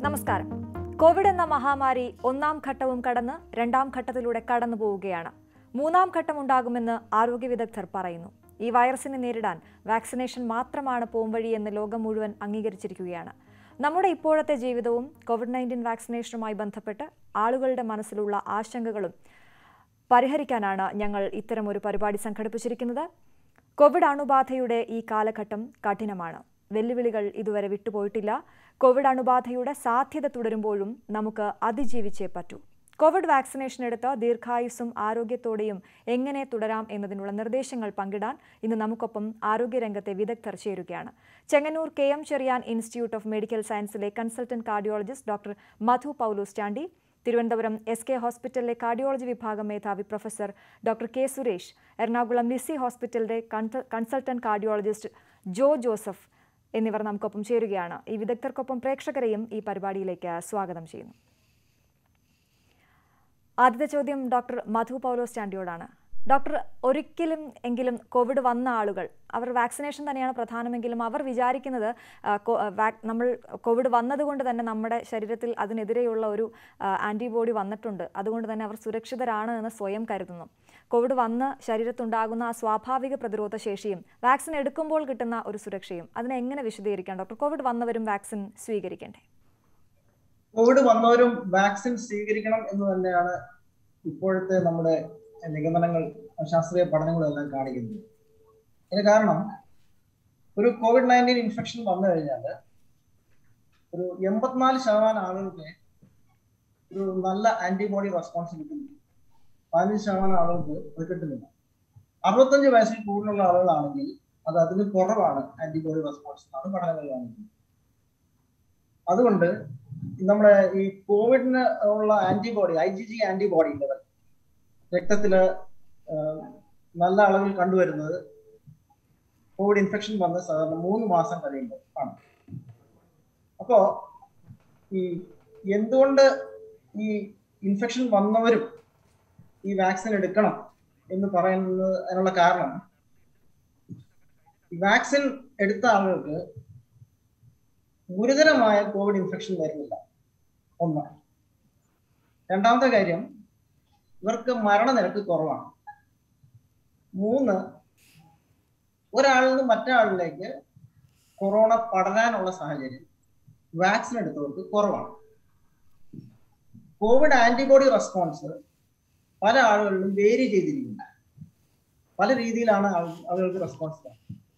നമസ്കാരം കോവിഡ് എന്ന മഹാമാരി ഒന്നാം ഘട്ടവും കടന്ന് രണ്ടാം ഘട്ടത്തിലൂടെ കടന്നു പോവുകയാണ് മൂന്നാം ഘട്ടം ഉണ്ടാകുമെന്ന് ആരോഗ്യ വിദഗ്ധർ പറയുന്നു ഈ വൈറസിനെ നേരിടാൻ വാക്സിനേഷൻ മാത്രമാണ് പോംവഴി എന്ന് ലോകം മുഴുവൻ അംഗീകരിച്ചിരിക്കുകയാണ് നമ്മുടെ ഇപ്പോഴത്തെ ജീവിതവും കോവിഡ് നയൻറ്റീൻ വാക്സിനേഷനുമായി ബന്ധപ്പെട്ട് ആളുകളുടെ മനസ്സിലുള്ള ആശങ്കകളും പരിഹരിക്കാനാണ് ഞങ്ങൾ ഇത്തരം ഒരു പരിപാടി സംഘടിപ്പിച്ചിരിക്കുന്നത് കോവിഡ് അണുബാധയുടെ ഈ കാലഘട്ടം കഠിനമാണ് വെല്ലുവിളികൾ ഇതുവരെ വിട്ടുപോയിട്ടില്ല കോവിഡ് അണുബാധയുടെ സാധ്യത തുടരുമ്പോഴും നമുക്ക് അതിജീവിച്ചേ പറ്റൂ കോവിഡ് വാക്സിനേഷൻ എടുത്ത് ദീർഘായുസ്സും ആരോഗ്യത്തോടെയും എങ്ങനെ തുടരാം എന്നതിനുള്ള നിർദ്ദേശങ്ങൾ പങ്കിടാൻ ഇന്ന് നമുക്കൊപ്പം ആരോഗ്യരംഗത്തെ വിദഗ്ധർ ചേരുകയാണ് Chengannur K M Cherian institute of medical സയൻസിലെ consultant cardiologist doctor Madhu Paulose Chandy Thiruvananthapuram S K ഹോസ്പിറ്റലിലെ കാർഡിയോളജി വിഭാഗം മേധാവി professor doctor K Suresh Ernakulam Lisie ഹോസ്പിറ്റലിലെ കൺസൾട്ടന്റ് കാർഡിയോളജിസ്റ്റ് ജോ ജോസഫ് എന്നിവർ നമുക്കൊപ്പം ചേരുകയാണ് ഈ വിദഗ്ധർക്കൊപ്പം പ്രേക്ഷകരെയും ഈ പരിപാടിയിലേക്ക് സ്വാഗതം ചെയ്യുന്നു ആദ്യത്തെ ചോദ്യം ഡോക്ടർ മധു പൗലോസ് ചാണ്ടിയോടാണ് ഡോക്ടർ ഒരിക്കലും എങ്കിലും കോവിഡ് വന്ന ആളുകൾ അവർ വാക്സിനേഷൻ തന്നെയാണ് പ്രധാനമെങ്കിലും അവർ വിചാരിക്കുന്നത് ആ, കോ- ആ, വാക്- നമ്മൾ കോവിഡ് വന്നതുകൊണ്ട് തന്നെ നമ്മുടെ ശരീരത്തിൽ അതിനെതിരെയുള്ള ഒരു ആൻറ്റിബോഡി വന്നിട്ടുണ്ട് അതുകൊണ്ട് തന്നെ അവർ സുരക്ഷിതരാണ് എന്ന് സ്വയം കരുതുന്നു കോവിഡ് വന്ന് ശരീരത്തുണ്ടാകുന്ന ആ സ്വാഭാവിക പ്രതിരോധ ശേഷിയും വാക്സിൻ എടുക്കുമ്പോൾ കിട്ടുന്ന ഒരു സുരക്ഷയും അതിനെ എങ്ങനെ വിശദീകരിക്കാം ഡോക്ടർ കോവിഡ് വന്നവരും വാക്സിൻ സ്വീകരിക്കേണ്ടേ കോവിഡ് വന്നവരും വാക്സിൻ സ്വീകരിക്കണം എന്ന് തന്നെയാണ് ഇപ്പോഴത്തെ നമ്മുടെ നിഗമനങ്ങൾ ശാസ്ത്രീയ പഠനങ്ങളും എല്ലാം കാണിക്കുന്നത് ഇതിന് കാരണം ഒരു കോവിഡ് നയൻറ്റീൻ ഇൻഫെക്ഷൻ വന്നു കഴിഞ്ഞാൽ ഒരു എൺപത്തിനാല് ശതമാനം ആളുകൾക്ക് ഒരു നല്ല ആന്റിബോഡി റെസ്പോൺസ് കിട്ടുന്നു പതിനഞ്ച് ശതമാനം ആളുകൾക്ക് അത് കിട്ടുന്നില്ല അറുപത്തഞ്ച് വയസ്സിൽ കൂടുതലുള്ള ആളുകളാണെങ്കിൽ അത് അതിന് കുറവാണ് ആന്റിബോഡി റെസ്പോൺസ് എന്നാണ് പഠനങ്ങൾ കാണിക്കുന്നത് അതുകൊണ്ട് നമ്മുടെ ഈ കോവിഡിന് ഉള്ള antibody I G G antibody level രക്തത്തില് ആഹ്, നല്ല അളവിൽ കണ്ടുവരുന്നത് കോവിഡ് ഇൻഫെക്ഷൻ വന്ന് സാധാരണ മൂന്ന് മാസം കഴിയുമ്പോൾ ആണ് അപ്പോ ഈ എന്തുകൊണ്ട് ഈ ഇൻഫെക്ഷൻ വന്നവരും ഈ വാക്സിൻ എടുക്കണം എന്ന് പറയുന്നത് അതിനുള്ള കാരണം വാക്സിൻ എടുത്ത ആളുകൾക്ക് ഗുരുതരമായ കോവിഡ് ഇൻഫെക്ഷൻ വരുന്നില്ല ഒന്ന് രണ്ടാമത്തെ കാര്യം ഇവർക്ക് മരണനിരക്ക് കുറവാണ് മൂന്ന് ഒരാളിൽ നിന്ന് മറ്റൊരാളിലേക്ക് കൊറോണ പടരാനുള്ള സാഹചര്യം വാക്സിൻ എടുത്തവർക്ക് കുറവാണ് കോവിഡ് ആന്റിബോഡി റെസ്പോൺസ് പല ആളുകളിലും വേരി ചെയ്തിരിക്കുന്നു പല രീതിയിലാണ് ആൾ- ആളുകൾക്ക് റെസ്പോൺസ്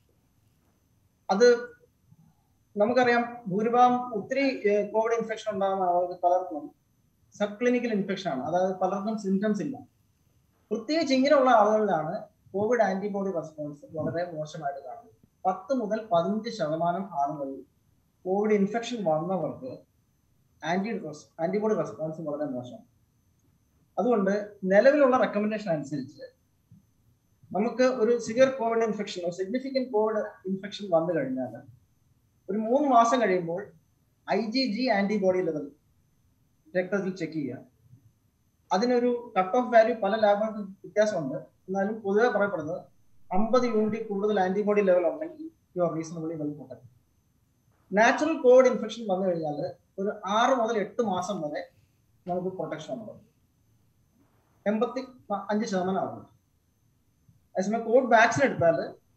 അത് നമുക്കറിയാം ഭൂരിഭാഗം ഒത്തിരി ഏഹ്, കോവിഡ് ഇൻഫെക്ഷൻ ഉണ്ടാകുന്ന ആളുകൾക്ക് പലർക്കും സബ് ക്ലിനിക്കൽ ഇൻഫെക്ഷൻ ആണ് അതായത് പലർക്കും സിംറ്റംസ് ഇല്ല പ്രത്യേകിച്ച് ഇങ്ങനെയുള്ള ആളുകളിലാണ് കോവിഡ് ആന്റിബോഡി റെസ്പോൺസ് വളരെ മോശമായിട്ട് കാണുന്നത് പത്ത് മുതൽ പതിനഞ്ച് ശതമാനം ആളുകളിൽ കോവിഡ് ഇൻഫെക്ഷൻ വന്നവർക്ക് ആന്റി ആന്റിബോഡി റെസ്പോൺസ് വളരെ മോശമാണ് അതുകൊണ്ട് നിലവിലുള്ള റെക്കമെൻഡേഷൻ അനുസരിച്ച് നമുക്ക് ഒരു severe covid infection significant covid infection വന്നു കഴിഞ്ഞാൽ ഒരു മൂന്ന് മാസം കഴിയുമ്പോൾ I G G antibody level രക്തത്തിൽ ചെക്ക് ചെയ്യുക അതിനൊരു കട്ട് ഓഫ് വാല്യൂ പല ലാബുകൾക്കും വ്യത്യാസമുണ്ട് എന്നാലും പൊതുവെ പറയപ്പെടുന്നത് അമ്പത് യൂണിറ്റ് കൂടുതൽ ആന്റിബോഡി ലെവൽ ഉണ്ടെങ്കിൽ you are reasonably well protect natural covid infection വന്നു കഴിഞ്ഞാൽ ഒരു ആറ് മുതൽ എട്ട് മാസം വരെ നമുക്ക് പ്രൊട്ടക്ഷൻ ഉണ്ട് എൺപത്തി അഞ്ച് ശതമാനം ആകും അതേസമയം കോവിഡ് വാക്സിൻ എടുത്താൽ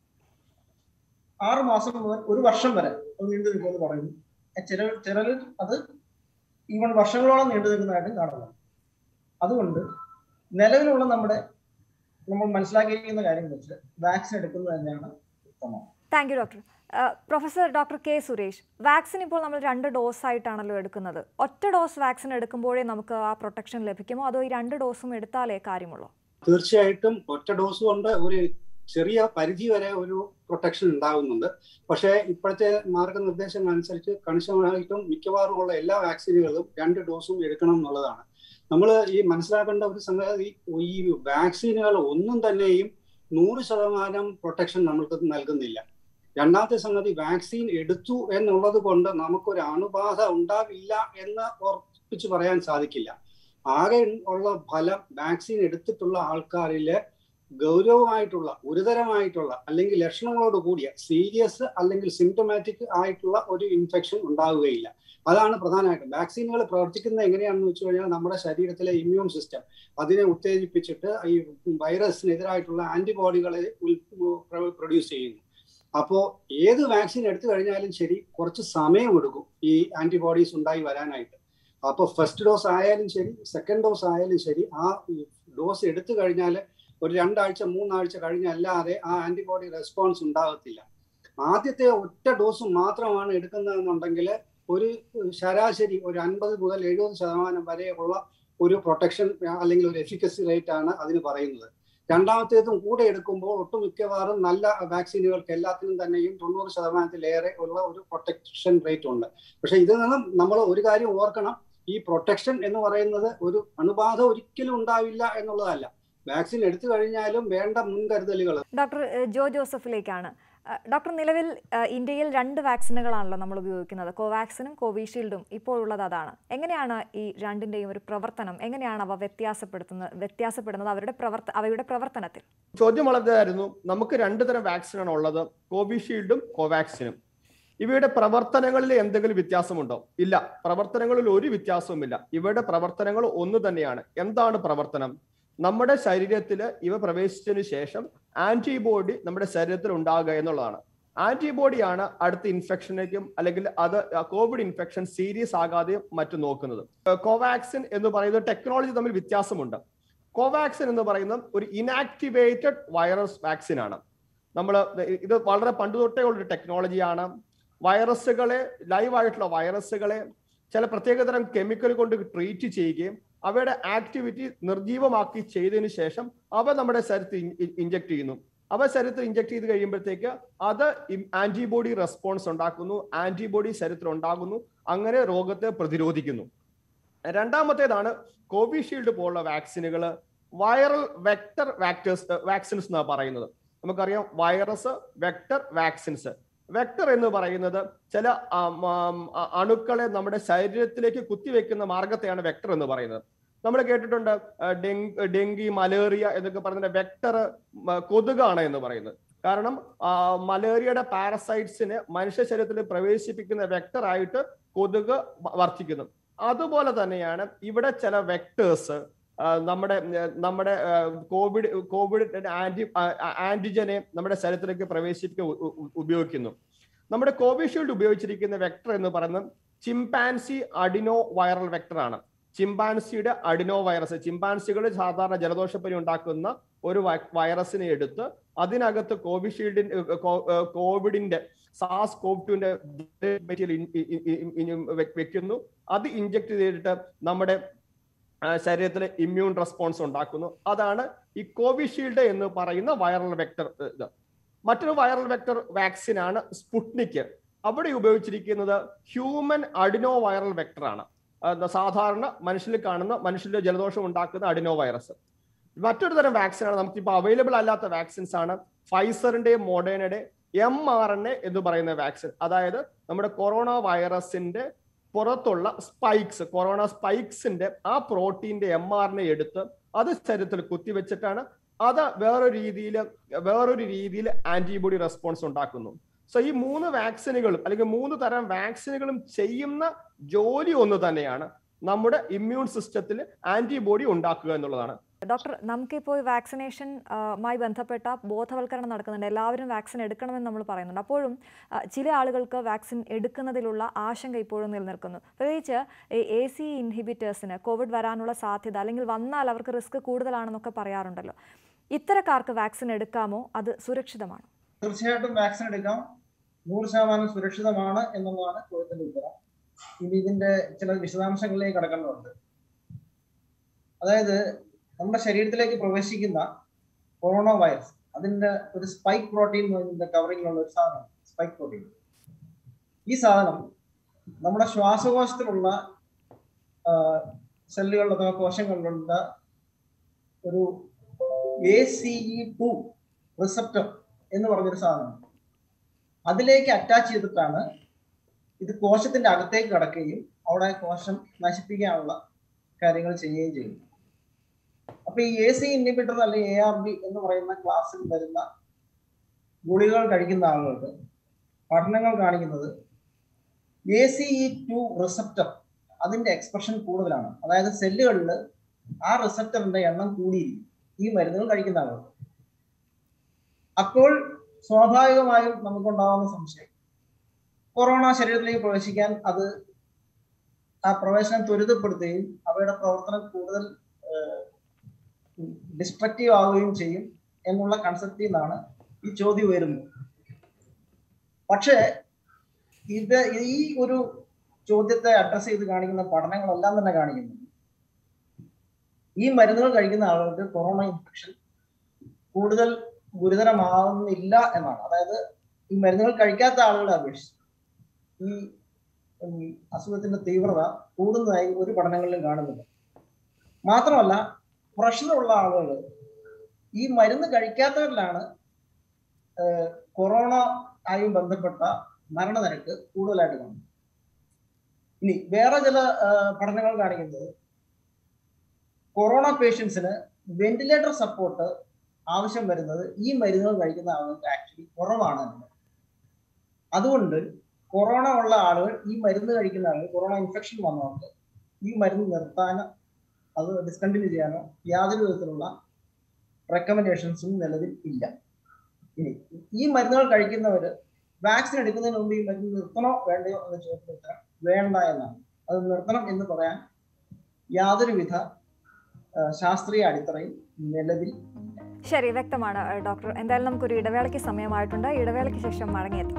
ആറ് മാസം മുതൽ ഒരു വർഷം വരെ അത് നീണ്ടു നിൽക്കുമെന്ന് പറയുന്നു ചില ചിലരിൽ അത് ഈവൺ വർഷങ്ങളോളം നീണ്ടു നിൽക്കുന്നതായിട്ടും കാണുന്നു അതുകൊണ്ട് നിലവിലുള്ള നമ്മുടെ നമ്മൾ മനസ്സിലാക്കിയിരിക്കുന്ന കാര്യം വെച്ച് വാക്സിൻ എടുക്കുന്നത് തന്നെയാണ് ഉത്തമം thank you doctor professor doctor K Suresh vaccine ഇപ്പോൾ നമ്മൾ രണ്ട് ഡോസ് ആയിട്ടാണല്ലോ എടുക്കുന്നത് ഒറ്റ ഡോസ് വാക്സിൻ എടുക്കുമ്പോഴേ നമുക്ക് ആ പ്രൊട്ടക്ഷൻ ലഭിക്കുമോ അതോ ഈ രണ്ട് ഡോസും എടുത്താലേ കാര്യമുള്ളൂ തീർച്ചയായിട്ടും ഒറ്റ ഡോസ് കൊണ്ട് ഒരു ചെറിയ പരിധി വരെ ഒരു പ്രൊട്ടക്ഷൻ ഉണ്ടാകുന്നുണ്ട് പക്ഷേ ഇപ്പോഴത്തെ മാർഗനിർദ്ദേശങ്ങൾ അനുസരിച്ച് കണിശമായിട്ടും മിക്കവാറും ഉള്ള എല്ലാ വാക്സിനുകളും രണ്ട് ഡോസും എടുക്കണം എന്നുള്ളതാണ് നമ്മൾ ഈ മനസ്സിലാക്കേണ്ട ഒരു സംഗതി ഈ വാക്സിനുകൾ ഒന്നും തന്നെയും നൂറ് ശതമാനം പ്രൊട്ടക്ഷൻ നമ്മൾക്ക് നൽകുന്നില്ല രണ്ടാമത്തെ സംഗതി വാക്സിൻ എടുത്തു എന്നുള്ളത് കൊണ്ട് നമുക്കൊരു അണുബാധ ഉണ്ടാവില്ല എന്ന് ഉറപ്പിച്ച് പറയാൻ സാധിക്കില്ല ആകെ ഉള്ള ഫലം വാക്സിൻ എടുത്തിട്ടുള്ള ആൾക്കാരിലെ ഗൗരവമായിട്ടുള്ള ഗുരുതരമായിട്ടുള്ള അല്ലെങ്കിൽ ലക്ഷണങ്ങളോട് കൂടിയ സീരിയസ് അല്ലെങ്കിൽ സിംറ്റമാറ്റിക് ആയിട്ടുള്ള ഒരു ഇൻഫെക്ഷൻ ഉണ്ടാവുകയില്ല അതാണ് പ്രധാനമായിട്ടും വാക്സിനുകൾ പ്രവർത്തിക്കുന്നത് എങ്ങനെയാണെന്ന് വെച്ച് കഴിഞ്ഞാൽ നമ്മുടെ ശരീരത്തിലെ ഇമ്മ്യൂൺ സിസ്റ്റം അതിനെ ഉത്തേജിപ്പിച്ചിട്ട് ഈ വൈറസിനെതിരായിട്ടുള്ള ആന്റിബോഡികളെ പ്രൊഡ്യൂസ് ചെയ്യുന്നു അപ്പോൾ ഏത് വാക്സിൻ എടുത്തു കഴിഞ്ഞാലും ശരി കുറച്ച് സമയമെടുക്കും ഈ ആന്റിബോഡീസ് ഉണ്ടായി വരാനായിട്ട് അപ്പോൾ ഫസ്റ്റ് ഡോസ് ആയാലും ശരി സെക്കൻഡ് ഡോസ് ആയാലും ശരി ആ ഡോസ് എടുത്തു കഴിഞ്ഞാൽ ഒരു രണ്ടാഴ്ച മൂന്നാഴ്ച കഴിഞ്ഞല്ലാതെ ആ ആന്റിബോഡി റെസ്പോൺസ് ഉണ്ടാകത്തില്ല ആദ്യത്തെ ഒറ്റ ഡോസ് മാത്രമാണ് എടുക്കുന്നതെന്നുണ്ടെങ്കിൽ ഒരു ശരാശരി ഒരു അൻപത് മുതൽ എഴുപത് ശതമാനം വരെയുള്ള ഒരു പ്രൊട്ടക്ഷൻ അല്ലെങ്കിൽ ഒരു എഫിക്കസി റേറ്റ് ആണ് അതിന് പറയുന്നത് രണ്ടാമത്തേതും കൂടെ എടുക്കുമ്പോൾ ഒട്ടുമിക്കവാറും നല്ല വാക്സിനുകൾക്ക് എല്ലാത്തിനും തന്നെയും തൊണ്ണൂറ് ശതമാനത്തിലേറെ ഉള്ള ഒരു പ്രൊട്ടക്ഷൻ റേറ്റ് ഉണ്ട് പക്ഷെ ഇതിൽ നിന്നും നമ്മൾ ഒരു കാര്യം ഓർക്കണം ഈ പ്രൊട്ടക്ഷൻ എന്ന് പറയുന്നത് ഒരു അണുബാധ ഒരിക്കലും ഉണ്ടാവില്ല എന്നുള്ളതല്ല വാക്സിൻ എടുത്തു കഴിഞ്ഞാലും വേണ്ട മുൻകരുതലുകൾ ഡോക്ടർ ഏഹ്, ജോ ജോസഫിലേക്കാണ് ഏഹ്, ഡോക്ടർ നിലവിൽ ഏഹ്, ഇന്ത്യയിൽ രണ്ട് വാക്സിനുകളാണല്ലോ നമ്മൾ ഉപയോഗിക്കുന്നത് കോവാക്സിനും കോവിഷീൽഡും ഇപ്പോൾ ഉള്ളത് അതാണ് എങ്ങനെയാണ് ഈ രണ്ടിൻ്റെയും ഒരു പ്രവർത്തനം എങ്ങനെയാണ് അവ വ്യത്യാസപ്പെടുത്തുന്നത് വ്യത്യാസപ്പെടുന്നത് അവരുടെ പ്രവർത്ത അവയുടെ പ്രവർത്തനത്തിൽ ചോദ്യം വളരെയായിരുന്നു നമുക്ക് രണ്ട് തരം വാക്സിനാണ് ഉള്ളത് കോവിഷീൽഡും കോവാക്സിനും ഇവയുടെ പ്രവർത്തനങ്ങളിൽ എന്തെങ്കിലും വ്യത്യാസമുണ്ടോ ഇല്ല പ്രവർത്തനങ്ങളിൽ ഒരു വ്യത്യാസവുമില്ല ഇവയുടെ പ്രവർത്തനങ്ങൾ ഒന്ന് തന്നെയാണ് എന്താണ് പ്രവർത്തനം നമ്മുടെ ശരീരത്തിൽ ഇവ പ്രവേശിച്ചതിന് ശേഷം ആന്റിബോഡി നമ്മുടെ ശരീരത്തിൽ ഉണ്ടാകുക എന്നുള്ളതാണ് ആന്റിബോഡിയാണ് അടുത്ത ഇൻഫെക്ഷനേക്കും അല്ലെങ്കിൽ അത് കോവിഡ് ഇൻഫെക്ഷൻ സീരിയസ് ആകാതെയും മറ്റും നോക്കുന്നത് കോവാക്സിൻ എന്ന് പറയുന്ന ടെക്നോളജി തമ്മിൽ വ്യത്യാസമുണ്ട് കോവാക്സിൻ എന്ന് പറയുന്ന ഒരു ഇനാക്ടിവേറ്റഡ് വൈറസ് വാക്സിൻ ആണ് നമ്മൾ ഇത് വളരെ പണ്ട് തൊട്ടേ ഉള്ളൊരു ടെക്നോളജിയാണ് വൈറസുകളെ ലൈവായിട്ടുള്ള വൈറസുകളെ ചില പ്രത്യേകതരം കെമിക്കൽ കൊണ്ട് ട്രീറ്റ് ചെയ്യുകയും അവയുടെ ആക്ടിവിറ്റി നിർജീവമാക്കി ചെയ്തതിനു ശേഷം അവ നമ്മുടെ ശരീരത്തിൽ ഇഞ്ചെക്ട് ചെയ്യുന്നു അവ ശരീരത്തിൽ ഇഞ്ചെക്ട് ചെയ്ത് കഴിയുമ്പോഴത്തേക്ക് അത് ആന്റിബോഡി റെസ്പോൺസ് ഉണ്ടാക്കുന്നു ആന്റിബോഡി ശരീരത്തിൽ ഉണ്ടാകുന്നു അങ്ങനെ രോഗത്തെ പ്രതിരോധിക്കുന്നു രണ്ടാമത്തേതാണ് കോവിഷീൽഡ് പോലുള്ള വാക്സിനുകൾ വൈറൽ വെക്ടർ വാക്ടേഴ്സ് വാക്സിൻസ് എന്നാണ് പറയുന്നത് നമുക്കറിയാം വൈറസ് വെക്ടർ വാക്സിൻസ് വെക്ടർ എന്ന് പറയുന്നത് ചില അണുക്കളെ നമ്മുടെ ശരീരത്തിലേക്ക് കുത്തിവെക്കുന്ന മാർഗത്തെയാണ് വെക്ടർ എന്ന് പറയുന്നത് നമ്മൾ കേട്ടിട്ടുണ്ട് ഡെങ്കി ഡെങ്കി മലേറിയ എന്നൊക്കെ പറയുന്ന വെക്ടർ കൊതുകാണ് എന്ന് പറയുന്നത് കാരണം മലേറിയയുടെ പാരസൈറ്റ്സിനെ മനുഷ്യ ശരീരത്തിൽ പ്രവേശിപ്പിക്കുന്ന വെക്ടർ ആയിട്ട് കൊതുക് വർത്തിക്കുന്നു അതുപോലെ തന്നെയാണ് ഇവിടെ ചില വെക്ടേഴ്സ് നമ്മുടെ നമ്മുടെ കോവിഡ് കോവിഡ് ആന്റി ആന്റിജനെ നമ്മുടെ ശരീരത്തിലേക്ക് പ്രവേശിപ്പിക്കാൻ ഉപയോഗിക്കുന്നു നമ്മുടെ കോവിഷീൽഡ് ഉപയോഗിച്ചിരിക്കുന്ന വെക്ടർ എന്ന് പറയുന്നത് ചിമ്പാൻസി അഡിനോ വൈറൽ വെക്ടർ ആണ് ചിമ്പാൻസിയുടെ അഡിനോ വൈറസ് ചിമ്പാൻസികൾ സാധാരണ ജലദോഷപ്പനി ഉണ്ടാക്കുന്ന ഒരു വൈറസിനെ എടുത്ത് അതിനകത്ത് കോവിഷീൽഡിന്റെ കോവിഡിന്റെ സാസ് കോവ് ടുവിന്റെ വെക്കുന്നു അത് ഇഞ്ചക്ട് ചെയ്തിട്ട് നമ്മുടെ ശരീരത്തിലെ ഇമ്മ്യൂൺ റെസ്പോൺസ് ഉണ്ടാക്കുന്നു അതാണ് ഈ കോവിഷീൽഡ് എന്ന് പറയുന്ന വൈറൽ വെക്ടർ ഇത് മറ്റൊരു വൈറൽ വെക്ടർ വാക്സിൻ ആണ് സ്പുട്നിക് അവിടെ ഉപയോഗിച്ചിരിക്കുന്നത് ഹ്യൂമൻ അഡിനോ വൈറൽ വെക്ടർ ആണ് സാധാരണ മനുഷ്യരിൽ കാണുന്ന മനുഷ്യന്റെ ജലദോഷം ഉണ്ടാക്കുന്ന അഡിനോ വൈറസ് മറ്റൊരു തരം വാക്സിൻ ആണ് നമുക്ക് ഇപ്പോൾ അവൈലബിൾ അല്ലാത്ത വാക്സിൻസ് ആണ് ഫൈസറിന്റെയും മോഡേണയുടെ എം ആർ എൻ എ എന്ന് പറയുന്ന വാക്സിൻ അതായത് നമ്മുടെ കൊറോണ വൈറസിന്റെ പുറത്തുള്ള സ്പൈക്സ് കൊറോണ സ്പൈക്സിന്റെ ആ പ്രോട്ടീന്റെ എം ആർ എൻ എ എടുത്ത് അത് ശരീരത്തിൽ കുത്തിവെച്ചിട്ടാണ് അത് വേറൊരു രീതിയിൽ വേറൊരു രീതിയിൽ ആന്റിബോഡി റെസ്പോൺസ് ഉണ്ടാക്കുന്നു സോ ഈ മൂന്ന് വാക്സിനുകളും അല്ലെങ്കിൽ മൂന്ന് തരം വാക്സിനുകളും ചെയ്യുന്ന ജോലി ഒന്ന് തന്നെയാണ് നമ്മുടെ ഇമ്മ്യൂൺ സിസ്റ്റത്തിൽ ആന്റിബോഡി ഉണ്ടാക്കുക എന്നുള്ളതാണ് ഡോക്ടർ നമുക്കിപ്പോൾ വാക്സിനേഷൻ മായി ബന്ധപ്പെട്ട ബോധവൽക്കരണം നടക്കുന്നുണ്ട് എല്ലാവരും വാക്സിൻ എടുക്കണമെന്ന് നമ്മൾ പറയുന്നുണ്ട് അപ്പോഴും ചില ആളുകൾക്ക് വാക്സിൻ എടുക്കുന്നതിലുള്ള ആശങ്ക ഇപ്പോഴും നിലനിൽക്കുന്നു പ്രത്യേകിച്ച് എ സി ഇൻഹിബിറ്റേഴ്സിന് കോവിഡ് വരാനുള്ള സാധ്യത അല്ലെങ്കിൽ വന്നാൽ അവർക്ക് റിസ്ക് കൂടുതലാണെന്നൊക്കെ പറയാറുണ്ടല്ലോ ഇത്തരക്കാർക്ക് വാക്സിൻ എടുക്കാമോ അത് സുരക്ഷിതമാണോ തീർച്ചയായിട്ടും വാക്സിൻ എടുക്കാം നൂറ് ശതമാനം സുരക്ഷിതമാണ് എന്നുള്ളതാണ് ചോദ്യത്തിന്റെ ഉത്തരം ഇനി ഇതിന്റെ ചില വിശദാംശങ്ങളിലേക്ക് കടക്കേണ്ടതുണ്ട് അതായത് നമ്മുടെ ശരീരത്തിലേക്ക് പ്രവേശിക്കുന്ന കൊറോണ വൈറസ് അതിന്റെ ഒരു സ്പൈക്ക് പ്രോട്ടീൻ കവറിങ്ങിലുള്ള ഒരു സാധനമാണ് സ്പൈക്ക് പ്രോട്ടീൻ ഈ സാധനം നമ്മുടെ ശ്വാസകോശത്തിലുള്ള സെല്ലുകളിൽ അഥവാ കോശങ്ങളിലുള്ള ഒരു A C E two receptor എന്ന് പറഞ്ഞൊരു സാധനം അതിലേക്ക് അറ്റാച്ച് ചെയ്തിട്ടാണ് ഇത് കോശത്തിന്റെ അകത്തേക്ക് കടക്കുകയും അവിടെ കോശം നശിപ്പിക്കാനുള്ള കാര്യങ്ങൾ ചെയ്യുകയും ചെയ്യും അപ്പൊ ഈ എ സി ഇൻഹിബിറ്റർ അല്ലെങ്കിൽ എ ആർ ബി എന്ന് പറയുന്ന ക്ലാസ്സിൽ വരുന്ന ഗുളികകൾ കഴിക്കുന്ന ആളുകൾക്ക് പഠനങ്ങൾ കാണിക്കുന്നത് A C E two receptor അതിന്റെ എക്സ്പ്രഷൻ കൂടുതലാണ് അതായത് സെല്ലുകളിൽ ആ റിസപ്റ്ററിന്റെ എണ്ണം കൂടിയിരിക്കും ഈ മരുന്നുകൾ കഴിക്കുന്ന ആളുകൾ അപ്പോൾ സ്വാഭാവികമായും നമുക്കുണ്ടാകുന്ന സംശയം കൊറോണ ശരീരത്തിലേക്ക് പ്രവേശിക്കാൻ അത് ആ പ്രവേശനം ത്വരിതപ്പെടുത്തുകയും അവയുടെ പ്രവർത്തനം കൂടുതൽ ഡിസ്ട്രക്റ്റീവ് ആവുകയും ചെയ്യും എന്നുള്ള കൺസെപ്റ്റിൽ നിന്നാണ് ഈ ചോദ്യം വരുന്നത് പക്ഷേ ഇത് ഈ ഒരു ചോദ്യത്തെ അഡ്രസ് ചെയ്ത് കാണിക്കുന്ന പഠനങ്ങളെല്ലാം തന്നെ കാണിക്കുന്നത് ഈ മരുന്നുകൾ കഴിക്കുന്ന ആളുകൾക്ക് കൊറോണ ഇൻഫെക്ഷൻ കൂടുതൽ ഗുരുതരമാവുന്നില്ല എന്നാണ് അതായത് ഈ മരുന്നുകൾ കഴിക്കാത്ത ആളുകളെ അപേക്ഷിച്ച് ഈ ഉം, അസുഖത്തിന്റെ തീവ്രത കൂടുന്നതായി ഒരു പഠനങ്ങളിലും കാണുന്നില്ല മാത്രമല്ല പ്രഷറുള്ള ആളുകൾ ഈ മരുന്ന് കഴിക്കാത്തവരിലാണ് ഏഹ്, കൊറോണ ആയും ബന്ധപ്പെട്ട മരണനിരക്ക് കൂടുതലായിട്ട് കാണുന്നത് ഇനി വേറെ ചില ഏഹ്, പഠനങ്ങൾ കാണിക്കുന്നത് കൊറോണ പേഷ്യൻസിന് വെന്റിലേറ്റർ സപ്പോർട്ട് ആവശ്യം വരുന്നത് ഈ മരുന്നുകൾ കഴിക്കുന്ന ആളുകൾക്ക് ആക്ച്വലി കുറവാണ് എന്നുള്ളത് അതുകൊണ്ട് കൊറോണ ഉള്ള ആളുകൾ ഈ മരുന്ന് കഴിക്കുന്ന ആളുകൾ കൊറോണ ഇൻഫെക്ഷൻ വന്നവർക്ക് ഈ മരുന്ന് നിർത്താനോ അത് ഡിസ്കണ്ടിന്യൂ ചെയ്യാനോ യാതൊരു വിധത്തിലുള്ള റെക്കമെൻഡേഷൻസും നിലവിൽ ഇല്ല ഇനി ഈ മരുന്നുകൾ കഴിക്കുന്നവർ വാക്സിൻ എടുക്കുന്നതിന് മുമ്പ് ഈ മരുന്ന് നിർത്തണോ വേണ്ടയോ എന്ന ചോദ്യത്തിന് ഉത്തരം വേണ്ട എന്നാണ് അത് നിർത്തണം എന്ന് പറയാൻ യാതൊരുവിധ ആ, ശാസ്ത്രീയ അടിത്തറയും നിലവിൽ ശരി വ്യക്തമാണ് ഏഹ് ഡോക്ടർ എന്തായാലും നമുക്കൊരു ഇടവേളയ്ക്ക് സമയമായിട്ടുണ്ട് ഇടവേളയ്ക്ക് ശേഷം മടങ്ങിയെത്താം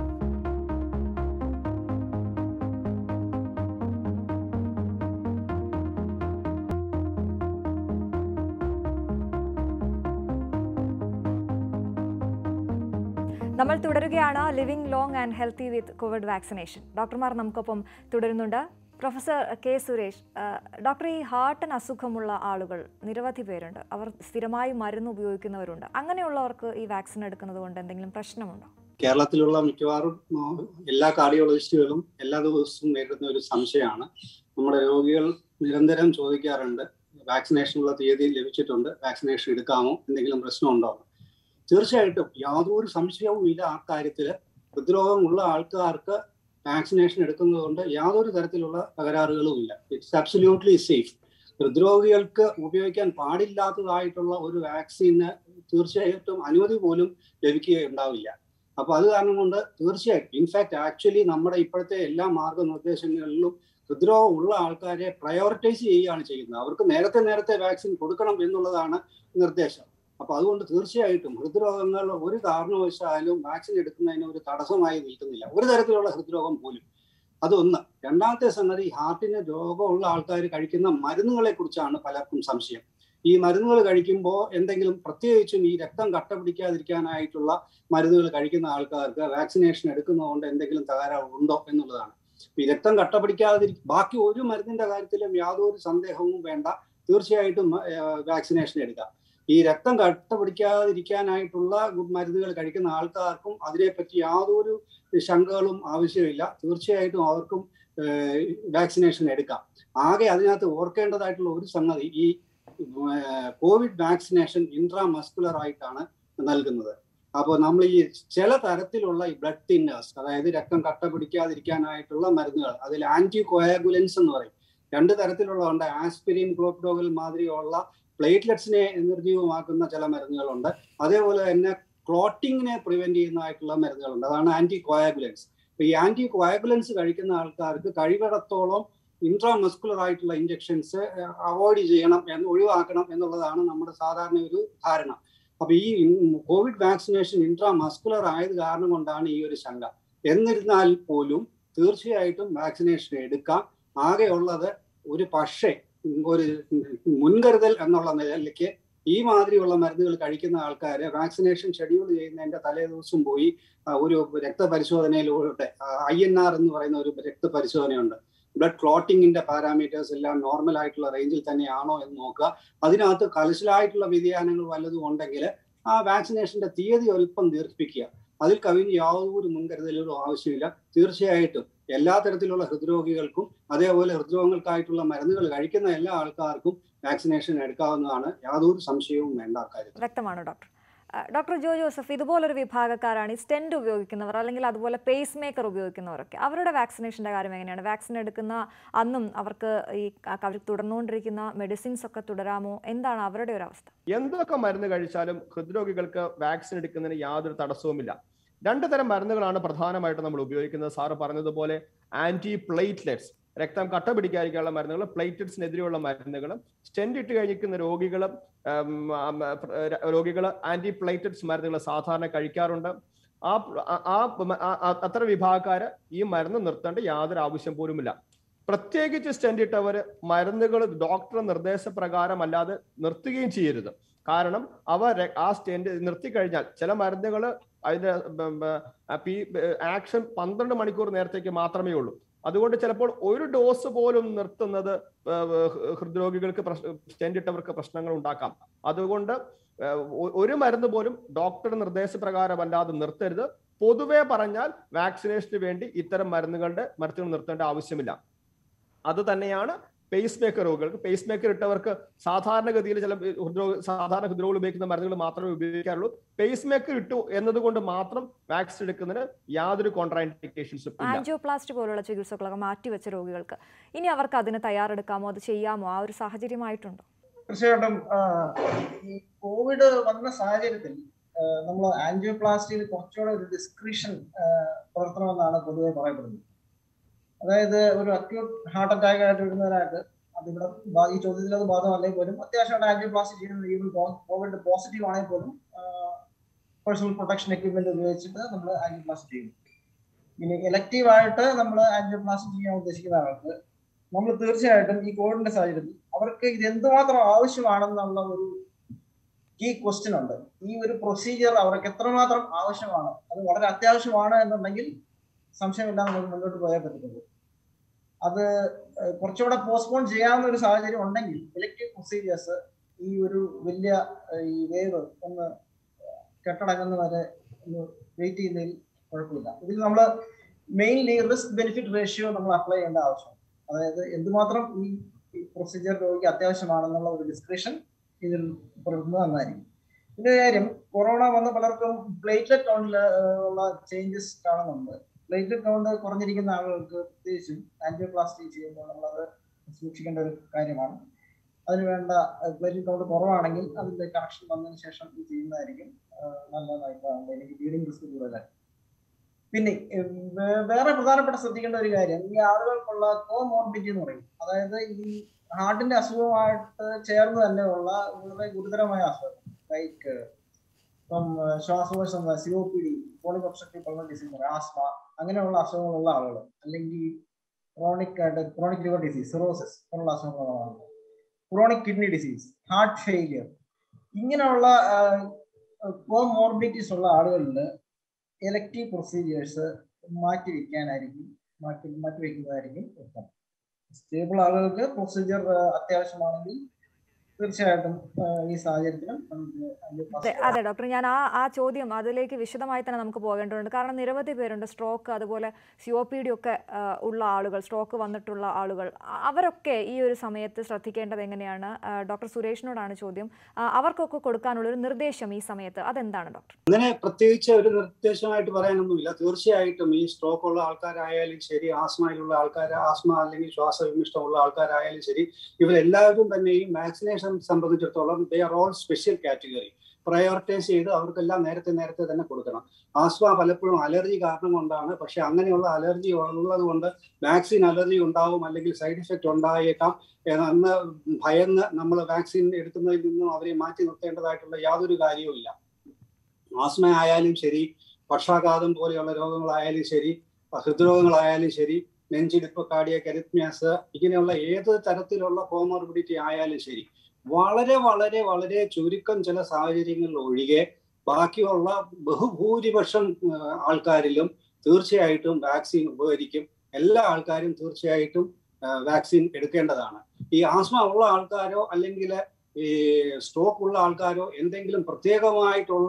നമ്മൾ തുടരുകയാണ് living long and healthy with covid vaccination ഡോക്ടർമാർ നമുക്കൊപ്പം തുടരുന്നുണ്ട് പ്രൊഫസർ കെ സുരേഷ് ആ, ഡോക്ടർ ഈ ഹാർട്ടിന് അസുഖമുള്ള ആളുകൾ നിരവധി പേരുണ്ട് അവർ സ്ഥിരമായി മരുന്ന് ഉപയോഗിക്കുന്നവരുണ്ട് അങ്ങനെയുള്ളവർക്ക് ഈ വാക്സിൻ എടുക്കുന്നത് കൊണ്ട് എന്തെങ്കിലും പ്രശ്നമുണ്ടോ കേരളത്തിലുള്ള മിക്കവാറും ആ, എല്ലാ കാർഡിയോളജിസ്റ്റുകളും എല്ലാ ദിവസവും നേരിടുന്ന ഒരു സംശയമാണ് നമ്മുടെ രോഗികൾ നിരന്തരം ചോദിക്കാറുണ്ട് വാക്സിനേഷനുള്ള തീയതി ലഭിച്ചിട്ടുണ്ട് വാക്സിനേഷൻ എടുക്കാമോ എന്തെങ്കിലും പ്രശ്നമുണ്ടോ തീർച്ചയായിട്ടും യാതൊരു സംശയവും ഇല്ല ആ കാര്യത്തിൽ ഹൃദ്രോഗമുള്ള ആൾക്കാർക്ക് വാക്സിനേഷൻ എടുക്കുന്നത് കൊണ്ട് യാതൊരു തരത്തിലുള്ള തകരാറുകളും ഇല്ല ഇറ്റ്സ് അബ്സല്യൂട്ട്ലി സേഫ് ഹൃദ്രോഗികൾക്ക് ഉപയോഗിക്കാൻ പാടില്ലാത്തതായിട്ടുള്ള ഒരു വാക്സിന് തീർച്ചയായിട്ടും അനുമതി പോലും ലഭിക്കുകയുണ്ടാവില്ല അപ്പൊ അത് കാരണം കൊണ്ട് തീർച്ചയായിട്ടും ഇൻഫാക്ട് ആക്ച്വലി നമ്മുടെ ഇപ്പോഴത്തെ എല്ലാ മാർഗനിർദ്ദേശങ്ങളിലും ഹൃദ്രോഗം ഉള്ള ആൾക്കാരെ പ്രയോറിറ്റൈസ് ചെയ്യുകയാണ് ചെയ്യുന്നത് അവർക്ക് നേരത്തെ നേരത്തെ വാക്സിൻ കൊടുക്കണം എന്നുള്ളതാണ് നിർദ്ദേശം അപ്പൊ അതുകൊണ്ട് തീർച്ചയായിട്ടും ഹൃദ്രോഗങ്ങൾ ഒരു കാരണവശാലും വാക്സിൻ എടുക്കുന്നതിന് ഒരു തടസ്സമായി നിൽക്കുന്നില്ല ഒരു തരത്തിലുള്ള ഹൃദ്രോഗം പോലും അതൊന്ന് രണ്ടാമത്തെ സംഗതി ഹാർട്ടിന് രോഗമുള്ള ആൾക്കാർ കഴിക്കുന്ന മരുന്നുകളെ കുറിച്ചാണ് പലർക്കും സംശയം ഈ മരുന്നുകൾ കഴിക്കുമ്പോൾ എന്തെങ്കിലും പ്രത്യേകിച്ചും ഈ രക്തം കട്ട പിടിക്കാതിരിക്കാനായിട്ടുള്ള മരുന്നുകൾ കഴിക്കുന്ന ആൾക്കാർക്ക് വാക്സിനേഷൻ എടുക്കുന്നതുകൊണ്ട് എന്തെങ്കിലും തകരാറ് ഉണ്ടോ എന്നുള്ളതാണ് ഈ രക്തം കട്ട പിടിക്കാതിരി ബാക്കി ഒരു മരുന്നിന്റെ കാര്യത്തിലും യാതൊരു സന്ദേഹവും വേണ്ട തീർച്ചയായിട്ടും വാക്സിനേഷൻ എടുക്കാം ഈ രക്തം കട്ട പിടിക്കാതിരിക്കാനായിട്ടുള്ള മരുന്നുകൾ കഴിക്കുന്ന ആൾക്കാർക്കും അതിനെപ്പറ്റി യാതൊരു ശങ്കകളും ആവശ്യമില്ല തീർച്ചയായിട്ടും അവർക്കും വാക്സിനേഷൻ എടുക്കാം ആകെ അതിനകത്ത് ഓർക്കേണ്ടതായിട്ടുള്ള ഒരു സംഗതി ഈ കോവിഡ് വാക്സിനേഷൻ ഇൻട്രാമസ്കുലർ ആയിട്ടാണ് നൽകുന്നത് അപ്പോൾ നമ്മൾ ഈ ചില തരത്തിലുള്ള ഈ ബ്ലഡ് തിന്നേഴ്സ് അതായത് രക്തം കട്ട പിടിക്കാതിരിക്കാനായിട്ടുള്ള മരുന്നുകൾ അതിൽ ആന്റി കോയാഗുലൻസ് എന്ന് പറയും രണ്ട് തരത്തിലുള്ളതുണ്ട് ആസ്പിരിൻ ക്ലോപ്ഡോഗൽ മാതിരിയുള്ള പ്ലേറ്റ്ലെറ്റ്സിനെ നിർജീവമാക്കുന്ന ചില മരുന്നുകളുണ്ട് അതേപോലെ തന്നെ ക്ലോട്ടിങ്ങിനെ പ്രിവെന്റ് ചെയ്യുന്നതായിട്ടുള്ള മരുന്നുകളുണ്ട് അതാണ് ആന്റി കോയാഗുലൻസ് ഈ ആന്റി കോയാഗുലൻസ് കഴിക്കുന്ന ആൾക്കാർക്ക് കഴിവിടത്തോളം ഇൻട്രാമസ്കുലർ ആയിട്ടുള്ള ഇഞ്ചക്ഷൻസ് അവോയ്ഡ് ചെയ്യണം എന്ന് ഒഴിവാക്കണം എന്നുള്ളതാണ് നമ്മുടെ സാധാരണ ഒരു ധാരണ അപ്പൊ ഈ കോവിഡ് വാക്സിനേഷൻ ഇൻട്രാമസ്കുലർ ആയത് കാരണം കൊണ്ടാണ് ഈ ഒരു ശങ്ക എന്നിരുന്നാൽ പോലും തീർച്ചയായിട്ടും വാക്സിനേഷൻ എടുക്കാം ആകെ ഉള്ളത് ഒരു പക്ഷേ ഒരു മുൻകരുതൽ എന്നുള്ള നിലയ്ക്ക് ഈ മാതിരിയുള്ള മരുന്നുകൾ കഴിക്കുന്ന ആൾക്കാർ വാക്സിനേഷൻ ഷെഡ്യൂൾ ചെയ്യുന്നതിന്റെ തലേ ദിവസം പോയി ഒരു രക്തപരിശോധനയിലൂടെ ഐ എൻ ആർ എന്ന് പറയുന്ന ഒരു രക്തപരിശോധനയുണ്ട് ബ്ലഡ് ക്ലോട്ടിങ്ങിന്റെ പാരാമീറ്റേഴ്സ് എല്ലാം നോർമൽ ആയിട്ടുള്ള റേഞ്ചിൽ തന്നെയാണോ എന്ന് നോക്കുക അതിനകത്ത് കലശലായിട്ടുള്ള വ്യതിയാനങ്ങൾ വല്ലതും ഉണ്ടെങ്കിൽ ആ വാക്സിനേഷന്റെ തീയതി അല്പം ദീർഘിപ്പിക്കുക അതിൽ കവിഞ്ഞ് യാതൊരു മുൻകരുതലുകളും ആവശ്യമില്ല തീർച്ചയായിട്ടും എല്ലാ തരത്തിലുള്ള ഹൃദ്രോഗികൾക്കും അതേപോലെ ഹൃദ്രോഗങ്ങൾക്കായിട്ടുള്ള മരുന്നുകൾ കഴിക്കുന്ന എല്ലാ ആൾക്കാർക്കും വാക്സിനേഷൻ എടുക്കാവുന്നതാണ് യാതൊരു സംശയവും വേണ്ട കാര്യത്തിൽ വ്യക്തമാണ് ഡോക്ടർ ആ, ഡോക്ടർ ജോ ജോസഫ് ഇതുപോലൊരു വിഭാഗക്കാരാണ് ഈ സ്റ്റെൻഡ് ഉപയോഗിക്കുന്നവർ അല്ലെങ്കിൽ അതുപോലെ പേസ് മേക്കർ ഉപയോഗിക്കുന്നവരൊക്കെ അവരുടെ വാക്സിനേഷൻ്റെ കാര്യം എങ്ങനെയാണ് വാക്സിൻ എടുക്കുന്ന അന്നും അവർക്ക് ഈ ക- അവർ തുടർന്നുകൊണ്ടിരിക്കുന്ന മെഡിസിൻസ് ഒക്കെ തുടരാമോ എന്താണ് അവരുടെ ഒരു അവസ്ഥ എന്തൊക്കെ മരുന്ന് കഴിച്ചാലും ഹൃദ്രോഗികൾക്ക് വാക്സിൻ എടുക്കുന്നതിന് യാതൊരു തടസ്സവുമില്ല രണ്ട് തരം മരുന്നുകളാണ് പ്രധാനമായിട്ട് നമ്മൾ ഉപയോഗിക്കുന്നത് സാറ് പറഞ്ഞതുപോലെ ആന്റി പ്ലേറ്റ്ലെറ്റ്സ് രക്തം കട്ട പിടിക്കാതിരിക്കാനുള്ള മരുന്നുകൾ പ്ലേറ്റ്ലെറ്റ്സിനെതിരെയുള്ള മരുന്നുകൾ സ്റ്റെൻഡ് ഇട്ട് കഴിഞ്ഞിരിക്കുന്ന രോഗികൾ രോഗികൾ ആന്റി പ്ലേറ്റ്ലെറ്റ്സ് മരുന്നുകൾ സാധാരണ കഴിക്കാറുണ്ട് ആ ആ- ആ- ആ- ആ- അത്തരം വിഭാഗക്കാര് ഈ മരുന്ന് നിർത്തേണ്ട യാതൊരു ആവശ്യം പോലുമില്ല പ്രത്യേകിച്ച് സ്റ്റെൻഡ് ഇട്ടവര് മരുന്നുകൾ ഡോക്ടർ നിർദ്ദേശപ്രകാരം അല്ലാതെ നിർത്തുകയും ചെയ്യരുത് കാരണം അവ ര- ആ സ്റ്റെൻഡ് നിർത്തി കഴിഞ്ഞാൽ ചില മരുന്നുകൾ അതിന്റെ ആക്ഷൻ പന്ത്രണ്ട് മണിക്കൂർ നേരത്തേക്ക് മാത്രമേ ഉള്ളൂ അതുകൊണ്ട് ചിലപ്പോൾ ഒരു ഡോസ് പോലും നിർത്തുന്നത് ഏഹ് ഹൃദ്രോഗികൾക്ക് സ്റ്റെൻഡ് ഇട്ടവർക്ക് പ്രശ്നങ്ങൾ ഉണ്ടാക്കാം അതുകൊണ്ട് ഏഹ് ഒ- ഒരു മരുന്ന് പോലും ഡോക്ടറുടെ നിർദ്ദേശപ്രകാരം അല്ലാതെ നിർത്തരുത് പൊതുവെ പറഞ്ഞാൽ വാക്സിനേഷന് വേണ്ടി ഇത്തരം മരുന്നുകളുടെ മരുന്നുകൾ നിർത്തേണ്ട ആവശ്യമില്ല അത് തന്നെയാണ് പേസ് മേക്കർ രോഗികൾക്ക് പേസ് മേക്കർ ഇട്ടവർക്ക് സാധാരണഗതിയിൽ ചില ഹൃദ്രോഗ സാധാരണ ഹൃദ്രോഗികൾ ഉപയോഗിക്കുന്ന മരുന്നുകൾ മാത്രമേ ഉപയോഗിക്കാറുള്ളൂ പേസ് മേക്കർ ഇട്ടു എന്നതുകൊണ്ട് മാത്രം വാക്സിൻ എടുക്കുന്നതിന് യാതൊരു കോൺട്രാൻഡിക്കേഷൻസും ഇല്ല ആൻജിയോപ്ലാസ്റ്റ് പോലുള്ള ചികിത്സകളൊക്കെ മാറ്റിവെച്ച രോഗികൾക്ക് ഇനി അവർക്ക് അതിന് തയ്യാറെടുക്കാമോ അത് ചെയ്യാമോ ആ ഒരു സാഹചര്യമായിട്ടുണ്ടോ തീർച്ചയായിട്ടും ആ, ഈ കോവിഡ് വന്ന സാഹചര്യത്തിൽ നമ്മൾ ആൻജിയോപ്ലാസ്റ്റിയിൽ കുറച്ചുകൂടെ ഒരു ഡിസ്ക്രിഷൻ പുലർത്തണമെന്നാണ് പൊതുവെ പറയപ്പെടുന്നത് അതായത് ഒരു അക്യൂട്ട് ഹാർട്ട് അറ്റാക്ക് ആയിട്ട് വരുന്ന ഒരാൾക്ക് അതിവിടെ ബാ- ഈ ചോദ്യത്തിൽ അത് ബാധമല്ലെങ്കിൽ പോലും അത്യാവശ്യമായിട്ട് ആൻജിയോപ്ലാസ്റ്റി ചെയ്യുന്നത് ഈവൻ കോവിഡ് പോസിറ്റീവ് ആണെങ്കിൽ പോലും പേഴ്സണൽ പ്രൊട്ടക്ഷൻ എക്യുപ്മെന്റ് ഉപയോഗിച്ചിട്ട് നമ്മൾ ആൻജിയോപ്ലാസ്റ്റി ചെയ്യും ഇനി എലക്റ്റീവ് ആയിട്ട് നമ്മൾ ആൻജിയോപ്ലാസ്റ്റി ചെയ്യാൻ ഉദ്ദേശിക്കുന്ന ആൾക്ക് നമ്മൾ തീർച്ചയായിട്ടും ഈ കോവിഡിന്റെ സാഹചര്യത്തിൽ അവർക്ക് ഇത് എന്തുമാത്രം ആവശ്യമാണെന്നുള്ള ഒരു കീ ക്വസ്റ്റ്യൻ ഉണ്ട് ഈ ഒരു പ്രൊസീജിയർ അവർക്ക് എത്രമാത്രം ആവശ്യമാണ് അത് വളരെ അത്യാവശ്യമാണ് എന്നുണ്ടെങ്കിൽ സംശയമില്ലാതെ നമുക്ക് മുന്നോട്ട് പോയാൽ പറ്റത്തുള്ളൂ അത് ഏഹ്, കുറച്ചുകൂടെ പോസ്റ്റ്പോൺ ചെയ്യാവുന്ന ഒരു സാഹചര്യം ഉണ്ടെങ്കിൽ ഇലക്ടീവ് പ്രൊസീജിയേഴ്സ് ഈ ഒരു വലിയ ഏഹ്, ഈ വേവ് ഒന്ന് കെട്ടടങ്ങുന്ന വരെ ഒന്ന് വെയിറ്റ് ചെയ്യുന്നതിൽ കുഴപ്പമില്ല ഇതിൽ നമ്മൾ മെയിൻലി റിസ്ക് ബെനിഫിറ്റ് റേഷ്യോ നമ്മൾ അപ്ലൈ ചെയ്യേണ്ട ആവശ്യം അതായത് എന്തുമാത്രം ഈ പ്രൊസീജിയർ രോഗിക്ക് അത്യാവശ്യമാണെന്നുള്ള ഒരു ഡിസ്ക്രിപ്ഷൻ ഇതിൽ പുലർത്തുന്നത് നന്നായിരിക്കും പിന്നെ ഒരു കാര്യം കൊറോണ വന്ന പലർക്കും പ്ലേറ്റ്ലെറ്റ് കൗണ്ടിൽ ഉള്ള ചേഞ്ചസ് കാണുന്നുണ്ട് പ്ലേറ്റ്ലെറ്റ് കൗണ്ട് കുറഞ്ഞിരിക്കുന്ന ആളുകൾക്ക് പ്രത്യേകിച്ചും ആൻജിയോപ്ലാസ്റ്റി ചെയ്യുമ്പോൾ നമ്മളത് സൂക്ഷിക്കേണ്ട ഒരു കാര്യമാണ് അതിന് വേണ്ട പ്ലേറ്റ്ലെറ്റ് കൗണ്ട് കുറവാണെങ്കിൽ അതിന്റെ കറക്ഷൻ വന്നതിന് ശേഷം ഇത് ചെയ്യുന്നതായിരിക്കും ആ, നല്ലതായിട്ട് എനിക്ക് ബ്ലീഡിംഗ് റിസ്ക് കൂടുതലായി പിന്നെ ഉം, വേ- വേറെ പ്രധാനപ്പെട്ട ശ്രദ്ധിക്കേണ്ട ഒരു കാര്യം ഈ ആളുകൾക്കുള്ള കോമോർബിഡിറ്റി എന്ന് പറയും അതായത് ഈ ഹാർട്ടിന്റെ അസുഖമായിട്ട് ചേർന്ന് തന്നെയുള്ള വളരെ ഗുരുതരമായ അസുഖം ലൈക്ക് ഇപ്പം ആ, ശ്വാസകോശ സി ഒ പി ഡി പോളിക് ഒബ്സ്ട്രക്റ്റീവ് പൾമണറി ഡിസീസ് ആസ്മ അങ്ങനെയുള്ള അസുഖങ്ങളുള്ള ആളുകൾ അല്ലെങ്കിൽ ക്രോണിക് ആയിട്ട് ക്രോണിക് ലിവർ ഡിസീസ് സിറോസിസ് പോലുള്ള അസുഖങ്ങളുള്ള ആളുകൾ chronic kidney disease heart failure ഇങ്ങനെയുള്ള കോമോർബിഡിറ്റീസ് ഉള്ള ആളുകളിൽ എലക്റ്റീവ് പ്രൊസീജിയേഴ്സ് മാറ്റി വെക്കാനായിരിക്കും മാറ്റി മാറ്റി വെക്കുന്നതായിരിക്കും ഉത്തമം സ്റ്റേബിൾ ആളുകൾക്ക് പ്രൊസീജിയർ അത്യാവശ്യമാണെങ്കിൽ തീർച്ചയായിട്ടും ആ, ഈ സാഹചര്യത്തിലും നമുക്ക് അതെ angioplasty അതെ ഡോക്ടർ ഞാൻ ആ ആ ചോദ്യം അതിലേക്ക് വിശദമായി തന്നെ നമുക്ക് പോകേണ്ടതുണ്ട് കാരണം നിരവധി പേരുണ്ട് സ്ട്രോക്ക് അതുപോലെ സി ഒ പി ഡി ഒക്കെ ആ, ഉള്ള ആളുകൾ സ്ട്രോക്ക് വന്നിട്ടുള്ള ആളുകൾ അ- അവരൊക്കെ ഈ ഒരു സമയത്ത് ശ്രദ്ധിക്കേണ്ടത് എങ്ങനെയാണ് ആ, ഡോക്ടർ സുരേഷിനോടാണ് ചോദ്യം ആ, അവർക്കൊക്കെ കൊടുക്കാനുള്ള ഒരു നിർദ്ദേശം ഈ സമയത്ത് അതെന്താണ് ഡോക്ടർ അങ്ങനെ പ്രത്യേകിച്ച് ഒരു നിർദ്ദേശമായിട്ട് പറയാനൊന്നുമില്ല തീർച്ചയായിട്ടും ഈ സ്ട്രോക്ക് ഉള്ള ആൾക്കാരായാലും ശരി ആസ്മയിലുള്ള ആൾക്കാർ ആസ്മ അല്ലെങ്കിൽ ശ്വാസവിമിഷ്ടമുള്ള ആൾക്കാരായാലും ശരി ഇവരെല്ലാവരും തന്നെ ഈ വാക്സിനേഷൻ സംബന്ധിച്ചിടത്തോളം they are all special category prioritise ചെയ്ത് അവർക്കെല്ലാം നേരത്തെ നേരത്തെ തന്നെ കൊടുക്കണം ആസ്മ പലപ്പോഴും അലർജി കാരണം കൊണ്ടാണ് പക്ഷെ അങ്ങനെയുള്ള അലർജി ഉള്ളത് കൊണ്ട് വാക്സിൻ അലർജി ഉണ്ടാവും അല്ലെങ്കിൽ സൈഡ് ഇഫക്റ്റ് ഉണ്ടായേക്കാം എന്ന് ഭയന്ന് നമ്മൾ വാക്സിൻ എടുക്കുന്നതിൽ നിന്നും അവരെ മാറ്റി നിർത്തേണ്ടതായിട്ടുള്ള യാതൊരു കാര്യവുമില്ല ആസ്മ ആയാലും ശരി പക്ഷാഘാതം പോലെയുള്ള രോഗങ്ങളായാലും ശരി ഹൃദ്രോഗങ്ങളായാലും ശരി നെഞ്ചിടിപ്പ് കാർഡിയക് അരിത്മ്യാസ് ഇങ്ങനെയുള്ള ഏത് തരത്തിലുള്ള കോമോർബിഡിറ്റി ആയാലും ശരി വളരെ വളരെ വളരെ ചുരുക്കം ചില സാഹചര്യങ്ങളിൽ ഒഴികെ ബാക്കിയുള്ള ബഹുഭൂരിപക്ഷം ആ, ആൾക്കാരിലും തീർച്ചയായിട്ടും വാക്സിൻ ഉപകരിക്കും എല്ലാ ആൾക്കാരും തീർച്ചയായിട്ടും വാക്സിൻ എടുക്കേണ്ടതാണ് ഈ ആസ്മ ഉള്ള ആൾക്കാരോ അല്ലെങ്കിൽ ഈ സ്ട്രോക്ക് ഉള്ള ആൾക്കാരോ എന്തെങ്കിലും പ്രത്യേകമായിട്ടുള്ള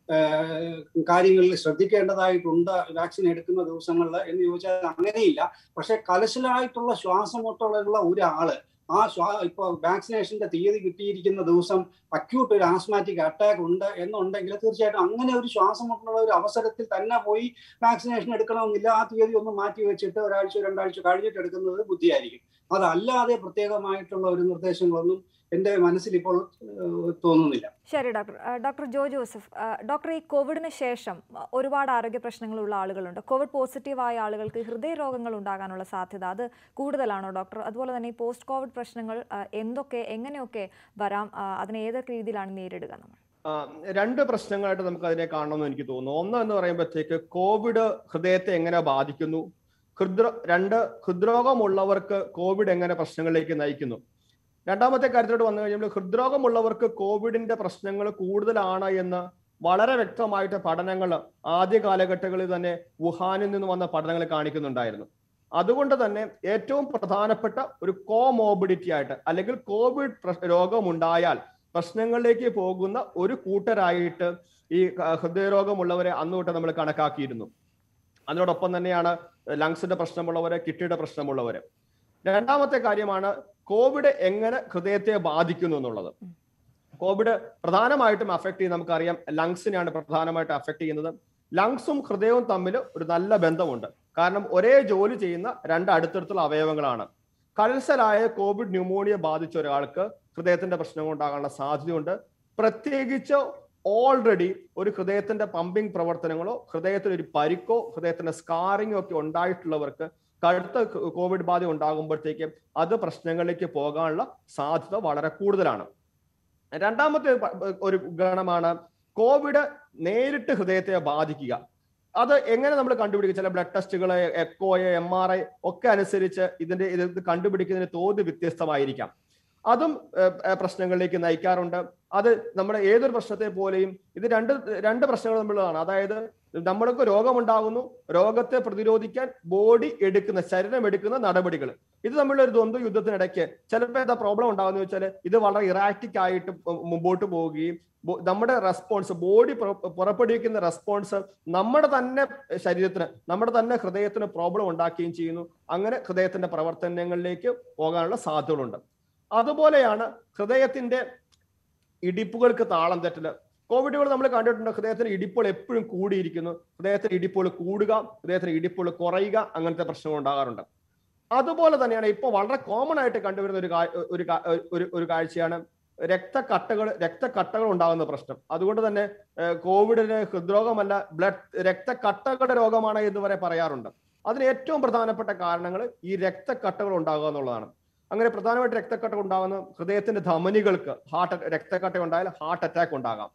കാര്യങ്ങളിൽ ശ്രദ്ധിക്കേണ്ടതായിട്ടുണ്ട് വാക്സിൻ എടുക്കുന്ന ദിവസങ്ങളിൽ എന്ന് ചോദിച്ചാൽ അങ്ങനെയില്ല പക്ഷെ കലശലായിട്ടുള്ള ശ്വാസമുട്ടുള്ള ഒരാള് ആ ശ്വാ ഇപ്പൊ വാക്സിനേഷന്റെ തീയതി കിട്ടിയിരിക്കുന്ന ദിവസം അക്യൂട്ട് ഒരു ആസ്മാറ്റിക് അറ്റാക്ക് ഉണ്ട് എന്നുണ്ടെങ്കിൽ തീർച്ചയായിട്ടും അങ്ങനെ ഒരു ശ്വാസമുട്ടുള്ള ഒരു അവസരത്തിൽ തന്നെ പോയി വാക്സിനേഷൻ എടുക്കണമെന്നില്ല ആ തീയതി ഒന്ന് മാറ്റി വെച്ചിട്ട് ഒരാഴ്ച രണ്ടാഴ്ച കഴിഞ്ഞിട്ട് എടുക്കുന്നത് ബുദ്ധിയായിരിക്കും അതല്ലാതെ പ്രത്യേകമായിട്ടുള്ള ഒരു നിർദ്ദേശങ്ങളൊന്നും എൻ്റെ മനസ്സിൽ ഇപ്പോൾ ഏഹ്, തോന്നുന്നില്ല ശരി ഡോക്ടർ ആ, ഡോക്ടർ ജോ ജോസഫ് ആ, ഡോക്ടർ ഈ കോവിഡിന് ശേഷം ആ, ഒരുപാട് ആരോഗ്യ പ്രശ്നങ്ങളുള്ള ആളുകളുണ്ട് കോവിഡ് പോസിറ്റീവായ ആളുകൾക്ക് ഹൃദയരോഗങ്ങൾ ഉണ്ടാകാനുള്ള സാധ്യത അത് കൂടുതലാണോ ഡോക്ടർ അതുപോലെ തന്നെ ഈ പോസ്റ്റ് കോവിഡ് പ്രശ്നങ്ങൾ ആ, എന്തൊക്കെ എങ്ങനെയൊക്കെ വരാം ആ, അതിനെ ഏതൊക്കെ രീതിയിലാണ് നേരിടുക നമ്മൾ ആ, രണ്ട് പ്രശ്നങ്ങളായിട്ട് നമുക്ക് അതിനെ കാണണമെന്ന് എനിക്ക് തോന്നുന്നു ഒന്ന് എന്ന് പറയുമ്പോഴത്തേക്ക് കോവിഡ് ഹൃദയത്തെ എങ്ങനെ ബാധിക്കുന്നു ഹൃദ്രോ രണ്ട് ഹൃദ്രോഗമുള്ളവർക്ക് കോവിഡ് എങ്ങനെ പ്രശ്നങ്ങളിലേക്ക് നയിക്കുന്നു രണ്ടാമത്തെ കാര്യത്തിലോട്ട് വന്നു കഴിയുമ്പോൾ ഹൃദ്രോഗമുള്ളവർക്ക് കോവിഡിന്റെ പ്രശ്നങ്ങൾ കൂടുതലാണ് എന്ന് വളരെ വ്യക്തമായിട്ട് പഠനങ്ങൾ ആദ്യ കാലഘട്ടങ്ങളിൽ തന്നെ വുഹാനിൽ നിന്ന് വന്ന പഠനങ്ങൾ കാണിക്കുന്നുണ്ടായിരുന്നു അതുകൊണ്ട് തന്നെ ഏറ്റവും പ്രധാനപ്പെട്ട ഒരു കോമോബിഡിറ്റി ആയിട്ട് അല്ലെങ്കിൽ കോവിഡ് പ്ര- രോഗമുണ്ടായാൽ പ്രശ്നങ്ങളിലേക്ക് പോകുന്ന ഒരു കൂട്ടരായിട്ട് ഈ ക- ഹൃദയരോഗമുള്ളവരെ അന്ന് തൊട്ട് നമ്മൾ കണക്കാക്കിയിരുന്നു അതിനോടൊപ്പം തന്നെയാണ് ലങ്സിന്റെ പ്രശ്നമുള്ളവര് കിഡ്നിയുടെ പ്രശ്നമുള്ളവര് രണ്ടാമത്തെ കാര്യമാണ് കോവിഡ് എങ്ങനെ ഹൃദയത്തെ ബാധിക്കുന്നു എന്നുള്ളത് കോവിഡ് പ്രധാനമായിട്ടും അഫക്ട് ചെയ്യുന്നത് നമുക്കറിയാം ലങ്സിനെയാണ് പ്രധാനമായിട്ട് അഫക്ട് ചെയ്യുന്നത് ലങ്സും ഹൃദയവും തമ്മിൽ ഒരു നല്ല ബന്ധമുണ്ട് കാരണം ഒരേ ജോലി ചെയ്യുന്ന രണ്ട് അടുത്തടുത്തുള്ള അവയവങ്ങളാണ് കലസലായ കോവിഡ് ന്യൂമോണിയ ബാധിച്ച ഒരാൾക്ക് ഹൃദയത്തിന്റെ പ്രശ്നം ഉണ്ടാകാനുള്ള സാധ്യതയുണ്ട് പ്രത്യേകിച്ച് ഓൾറെഡി ഒരു ഹൃദയത്തിന്റെ പമ്പിംഗ് പ്രവർത്തനങ്ങളോ ഹൃദയത്തിന് ഒരു പരിക്കോ ഹൃദയത്തിന്റെ സ്കാറിങ്ങോ ഒക്കെ ഉണ്ടായിട്ടുള്ളവർക്ക് കടുത്ത കോവിഡ് ബാധ ഉണ്ടാകുമ്പോഴത്തേക്കും അത് പ്രശ്നങ്ങളിലേക്ക് പോകാനുള്ള സാധ്യത വളരെ കൂടുതലാണ് രണ്ടാമത്തെ പ- ഒരു ഗണമാണ് കോവിഡ് നേരിട്ട് ഹൃദയത്തെ ബാധിക്കുക അത് എങ്ങനെ നമ്മൾ കണ്ടുപിടിക്കും ചില ബ്ലഡ് ടെസ്റ്റുകൾ എക്കോ എം ആർ ഐ ഒക്കെ അനുസരിച്ച് ഇതിന്റെ ഇത് കണ്ടുപിടിക്കുന്നതിന് തോത് വ്യത്യസ്തമായിരിക്കാം അതും ഏഹ്, ഏഹ്, പ്രശ്നങ്ങളിലേക്ക് നയിക്കാറുണ്ട് അത് നമ്മുടെ ഏതൊരു പ്രശ്നത്തെ പോലെയും ഇത് രണ്ട് രണ്ട് പ്രശ്നങ്ങൾ തമ്മിലുള്ളതാണ് അതായത് നമ്മൾക്ക് രോഗമുണ്ടാകുന്നു രോഗത്തെ പ്രതിരോധിക്കാൻ ബോഡി എടുക്കുന്ന ശരീരം എടുക്കുന്ന നടപടികൾ ഇത് തമ്മിലുള്ള ഒരു ദ്വന്ദ്വ യുദ്ധത്തിനിടയ്ക്ക് ചിലപ്പോൾ എന്താ പ്രോബ്ലം ഉണ്ടാകുന്ന വെച്ചാൽ ഇത് വളരെ ഇറാറ്റിക് ആയിട്ട് മു- മുമ്പോട്ട് പോവുകയും ബോ- നമ്മുടെ റെസ്പോൺസ് ബോഡി പുറപ്പെടുവിക്കുന്ന റെസ്പോൺസ് നമ്മുടെ തന്നെ ശരീരത്തിന് നമ്മുടെ തന്നെ ഹൃദയത്തിന് പ്രോബ്ലം ഉണ്ടാക്കുകയും ചെയ്യുന്നു അങ്ങനെ ഹൃദയത്തിന്റെ പ്രവർത്തനങ്ങളിലേക്ക് പോകാനുള്ള സാധ്യതകളുണ്ട് അതുപോലെയാണ് ഹൃദയത്തിന്റെ ഇടിപ്പുകൾക്ക് താളം തെറ്റല് കോവിഡുകൾ നമ്മൾ കണ്ടിട്ടുണ്ട് ഹൃദയത്തിന് ഇടിപ്പുകൾ എപ്പോഴും കൂടിയിരിക്കുന്നു ഹൃദയത്തിന് ഇടിപ്പുകൾ കൂടുക ഹൃദയത്തിന് ഇടിപ്പുകൾ കുറയുക അങ്ങനത്തെ പ്രശ്നങ്ങൾ ഉണ്ടാകാറുണ്ട് അതുപോലെ തന്നെയാണ് ഇപ്പോൾ വളരെ കോമൺ ആയിട്ട് കണ്ടുവരുന്ന ഒരു കാ- ഒരു കാ- ഒരു ഒരു കാഴ്ചയാണ് രക്തക്കട്ടകൾ രക്തക്കട്ടകൾ ഉണ്ടാകുന്ന പ്രശ്നം അതുകൊണ്ട് തന്നെ ഏഹ്, കോവിഡിന് ഹൃദ്രോഗമല്ല ബ്ലഡ് രക്തക്കട്ടകളുടെ രോഗമാണ് എന്ന് വരെ പറയാറുണ്ട് അതിന് ഏറ്റവും പ്രധാനപ്പെട്ട കാരണങ്ങൾ ഈ രക്തക്കട്ടകൾ ഉണ്ടാകുക എന്നുള്ളതാണ് അങ്ങനെ പ്രധാനമായിട്ട് രക്തക്കട്ട ഉണ്ടാകുന്ന ഹൃദയത്തിന്റെ ധമനികൾക്ക് ഹാർട്ട് രക്തക്കട്ട ഉണ്ടായാൽ ഹാർട്ട് അറ്റാക്ക് ഉണ്ടാകാം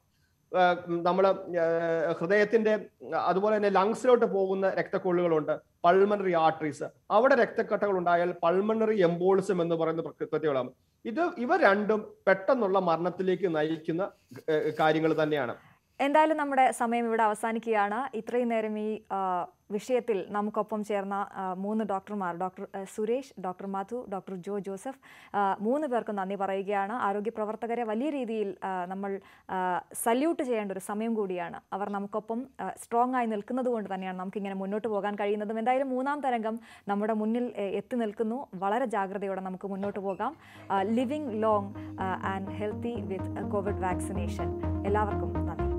നമ്മൾ ഹൃദയത്തിന്റെ അതുപോലെ തന്നെ ലങ്സിലോട്ട് പോകുന്ന രക്തക്കൊള്ളുകളുണ്ട് പൾമണറി ആർട്ടറീസ് അവിടെ രക്തക്കട്ടകൾ ഉണ്ടായാൽ പൾമണറി എംബോളിസം എന്ന് പറയുന്ന പ്രകൃതികളാണ് ഇത് ഇവ രണ്ടും പെട്ടെന്നുള്ള മരണത്തിലേക്ക് നയിക്കുന്ന കാര്യങ്ങൾ തന്നെയാണ് എന്തായാലും നമ്മുടെ സമയം ഇവിടെ അവസാനിക്കുകയാണ് ഇത്രയും നേരം ഈ ആ, വിഷയത്തിൽ നമുക്കൊപ്പം ചേർന്ന ആ, മൂന്ന് ഡോക്ടർമാർ ഡോക്ടർ ആ, സുരേഷ് ഡോക്ടർ മധു ഡോക്ടർ ജോ ജോസഫ് ആ, മൂന്ന് പേർക്കും നന്ദി പറയുകയാണ് ആരോഗ്യ പ്രവർത്തകരെ വലിയ രീതിയിൽ ആ, നമ്മൾ സല്യൂട്ട് ചെയ്യേണ്ട ഒരു സമയം കൂടിയാണ് അവർ നമുക്കൊപ്പം സ്ട്രോങ് ആയി നിൽക്കുന്നത് കൊണ്ട് തന്നെയാണ് നമുക്കിങ്ങനെ മുന്നോട്ട് പോകാൻ കഴിയുന്നതും എന്തായാലും മൂന്നാം തരംഗം നമ്മുടെ മുന്നിൽ എ, എത്തി നിൽക്കുന്നു വളരെ ജാഗ്രതയോടെ നമുക്ക് മുന്നോട്ട് പോകാം living long and healthy with covid vaccination എല്ലാവർക്കും നന്ദി